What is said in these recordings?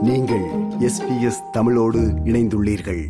நீங்கள் எஸ்பிஎஸ் தமிழோடு இணைந்துள்ளீர்கள்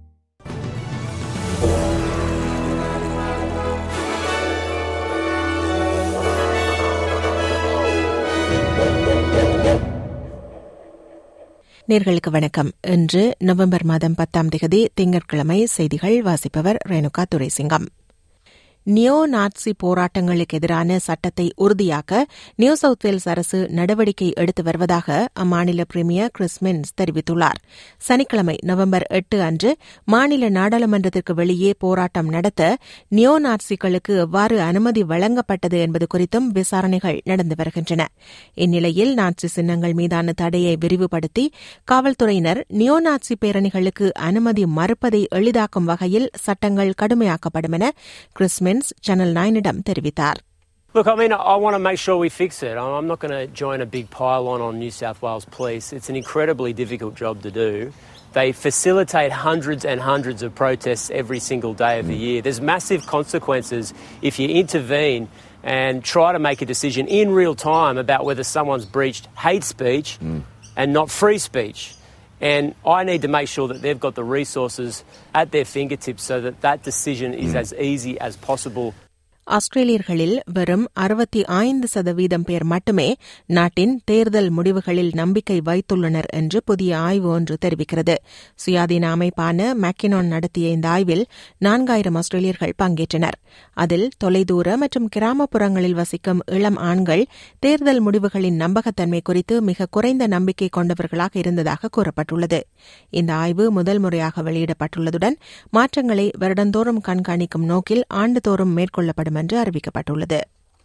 நேர்களுக்கு வணக்கம் இன்று நவம்பர் மாதம் பத்தாம் தேதி திங்கட்கிழமை செய்திகள் வாசிப்பவர் ரேணுகா துரைசிங்கம் நியோ நாட்சி போராட்டங்களுக்கு எதிரான சட்டத்தை உறுதியாக்க நியூ சவுத் வேல்ஸ் அரசு நடவடிக்கை எடுத்து வருவதாக அம்மாநில பிரீமியர் கிறிஸ் மின்ஸ் தெரிவித்துள்ளார் சனிக்கிழமை நவம்பர் எட்டு அன்று மாநில நாடாளுமன்றத்திற்கு வெளியே போராட்டம் நடத்த நியோ நாட்சிகளுக்கு எவ்வாறு அனுமதி வழங்கப்பட்டது என்பது குறித்தும் விசாரணைகள் நடந்து வருகின்றன இந்நிலையில் நாட்சி சின்னங்கள் மீதான தடையை விரிவுபடுத்தி காவல்துறையினர் நியோ நாட்சி பேரணிகளுக்கு அனுமதி மறுப்பதை எளிதாக்கும் வகையில் சட்டங்கள் கடுமையாக்கப்படும் என கிறிஸ்மின் Simmons, Channel 9 இடம் தெரிவித்தார் Look, I mean, I want to make sure we fix it. I'm not going to join a big pile-on on New South Wales Police. It's an incredibly difficult job to do. They facilitate hundreds and hundreds of protests every single day of the year. There's massive consequences if you intervene and try to make a decision in real time about whether someone's breached hate speech and not free speech. And I need to make sure that they've got the resources at their fingertips so that that decision is as easy as possible. ஆஸ்திரேலியர்களில் வெறும் அறுபத்தி ஐந்து சதவீதம் பேர் மட்டுமே நாட்டின் தேர்தல் முடிவுகளில் நம்பிக்கை வைத்துள்ளனர் என்று புதிய ஆய்வு ஒன்று தெரிவிக்கிறது சுயாதீன அமைப்பான மேக்கினான் நடத்திய இந்த ஆய்வில் நான்காயிரம் ஆஸ்திரேலியர்கள் பங்கேற்றனர் அதில் தொலைதூர மற்றும் கிராமப்புறங்களில் வசிக்கும் இளம் ஆண்கள் தேர்தல் முடிவுகளின் நம்பகத்தன்மை குறித்து மிக குறைந்த நம்பிக்கை கொண்டவர்களாக இருந்ததாக கூறப்பட்டுள்ளது இந்த ஆய்வு முதல் முறையாக வெளியிடப்பட்டுள்ளதுடன் மாற்றங்களை வருடந்தோறும் கண்காணிக்கும் நோக்கில் ஆண்டுதோறும் மேற்கொள்ளப்படும் என்று அறிவிக்கப்பட்டுள்ளது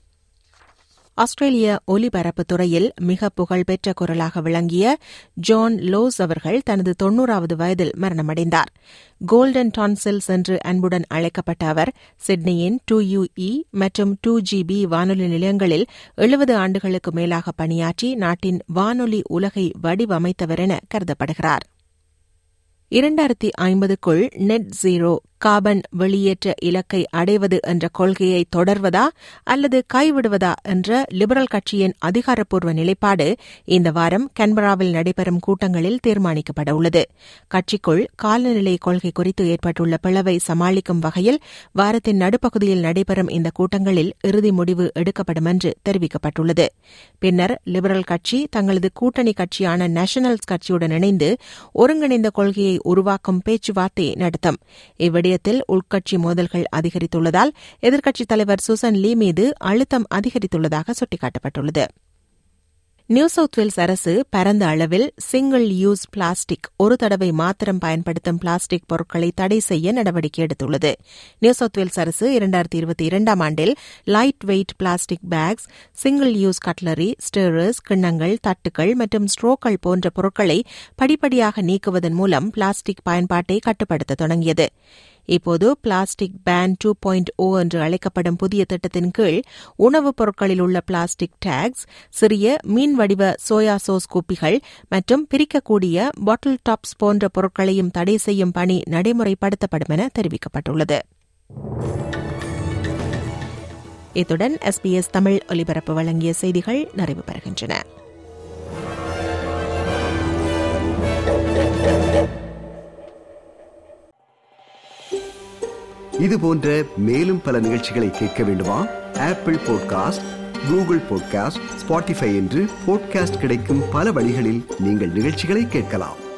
ஆஸ்திரேலிய ஒலிபரப்பு துறையில் மிக புகழ்பெற்ற குரலாக விளங்கிய ஜான் லோஸ் அவர்கள் தனது தொன்னூறாவது வயதில் மரணமடைந்தார் கோல்டன் டான்சில்ஸ் என்று அன்புடன் அழைக்கப்பட்ட அவர் சிட்னியின் டூ யுஇ மற்றும் டூ ஜிபி வானொலி நிலையங்களில் எழுபது ஆண்டுகளுக்கு மேலாக பணியாற்றி நாட்டின் வானொலி உலகை வடிவமைத்தவர் என கருதப்படுகிறார் இரண்டாயிரத்தி ஐம்பதுக்குள் நெட் ஜீரோ கார்பன் வெளியேற்ற இலக்கை அடைவது என்ற கொள்கையை தொடர்வதா அல்லது கைவிடுவதா என்ற லிபரல் கட்சியின் அதிகாரப்பூர்வ நிலைப்பாடு இந்த வாரம் கன்பராவில் நடைபெறும் கூட்டங்களில் தீர்மானிக்கப்பட உள்ளது கட்சிக்குள் காலநிலை கொள்கை குறித்து ஏற்பட்டுள்ள பிளவை சமாளிக்கும் வகையில் வாரத்தின் நடுப்பகுதியில் நடைபெறும் இந்த கூட்டங்களில் இறுதி முடிவு எடுக்கப்படும் என்று தெரிவிக்கப்பட்டுள்ளது பின்னர் லிபரல் கட்சி தங்களது கூட்டணி கட்சியான நேஷனல்ஸ் கட்சியுடன் இணைந்து ஒருங்கிணைந்த கொள்கையை உருவாக்கும் பேச்சுவார்த்தை நடத்தும் இவ்விட விடயத்தில் உள்கட்சி மோதல்கள் அதிகரித்துள்ளதால் எதிர்க்கட்சித் தலைவர் சுசன் லீ மீது அழுத்தம் அதிகரித்துள்ளதாக சுட்டிக்காட்டப்பட்டுள்ளது நியூ சவுத் வேல்ஸ் அரசு பரந்த அளவில் சிங்கிள் யூஸ் பிளாஸ்டிக் ஒரு தடவை மாத்திரம் பயன்படுத்தும் பிளாஸ்டிக் பொருட்களை தடை செய்ய நடவடிக்கை எடுத்துள்ளது நியூ சவுத் வேல்ஸ் அரசு இரண்டாயிரத்தி இருபத்தி இரண்டாம் ஆண்டில் light weight plastic bags single use cutlery stirrers கிண்ணங்கள் தட்டுகள் மற்றும் ஸ்ட்ரோக்கள் போன்ற பொருட்களை படிப்படியாக நீக்குவதன் மூலம் பிளாஸ்டிக் பயன்பாட்டை கட்டுப்படுத்த தொடங்கியது இப்போது plastic ban two point O என்று அழைக்கப்படும் புதிய திட்டத்தின் கீழ் உணவுப் பொருட்களில் உள்ள பிளாஸ்டிக் டேக்ஸ் சிறிய மீன் வடிவ சோயா சோஸ் குப்பிகள் மற்றும் பிரிக்கக்கூடிய பாட்டில் டாப்ஸ் போன்ற பொருட்களையும் தடை செய்யும் பணி நடைமுறைப்படுத்தப்படும் என தெரிவிக்கப்பட்டுள்ளது இத்துடன் எஸ்பிஎஸ் தமிழ் ஒலிபரப்பு வழங்கிய செய்திகள் நிறைவு பெறுகின்றன இது போன்ற மேலும் பல நிகழ்ச்சிகளை கேட்க வேண்டுமா Apple podcast Google podcast Spotify என்று பாட்காஸ்ட் கிடைக்கும் பல வழிகளில் நீங்கள் நிகழ்ச்சிகளை கேட்கலாம்